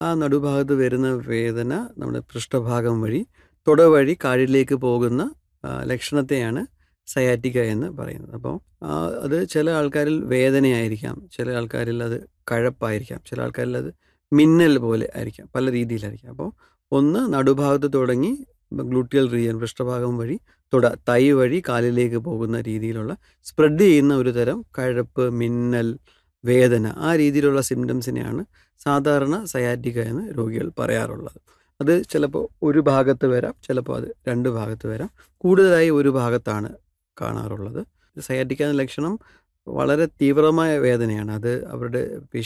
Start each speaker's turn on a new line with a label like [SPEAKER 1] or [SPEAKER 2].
[SPEAKER 1] ആ നടുഭാഗത്ത് വരുന്ന വേദന നമ്മുടെ പൃഷ്ഠഭാഗം വഴി തുട വഴി കാലിലേക്ക് പോകുന്ന ആ, ലക്ഷണത്തെയാണ് സയാറ്റിക്ക എന്ന് പറയുന്നത് അപ്പോൾ ആ, അത് ചില ആൾക്കാരിൽ വേദനയായിരിക്കാം ചില ആൾക്കാരിൽ അത് കഴപ്പായിരിക്കാം ചില ആൾക്കാരിൽ അത് മിന്നൽ പോലെ ആയിരിക്കാം പല രീതിയിലായിരിക്കാം അപ്പോൾ ഒന്ന് നടുഭാഗത്ത് തുടങ്ങി ഗ്ലൂട്ടിയൽ റീജിയൻ പൃഷ്ഠഭാഗം വഴി തുട തൈ വഴി കാലിലേക്ക് പോകുന്ന രീതിയിലുള്ള സ്പ്രെഡ് ചെയ്യുന്ന ഒരു തരം കഴപ്പ് മിന്നൽ വേദന ആ രീതിയിലുള്ള സിംറ്റംസിനെയാണ് സാധാരണ സയാറ്റിക്ക എന്ന് രോഗികൾ പറയാറുള്ളത് അത് ചിലപ്പോൾ ഒരു ഭാഗത്ത് വരാം ചിലപ്പോൾ അത് രണ്ട് ഭാഗത്ത് വരാം കൂടുതലായി ഒരു ഭാഗത്താണ് കാണാറുള്ളത് സയാറ്റിക്ക എന്ന ലക്ഷണം വളരെ തീവ്രമായ വേദനയാണ് അത് അവരുടെ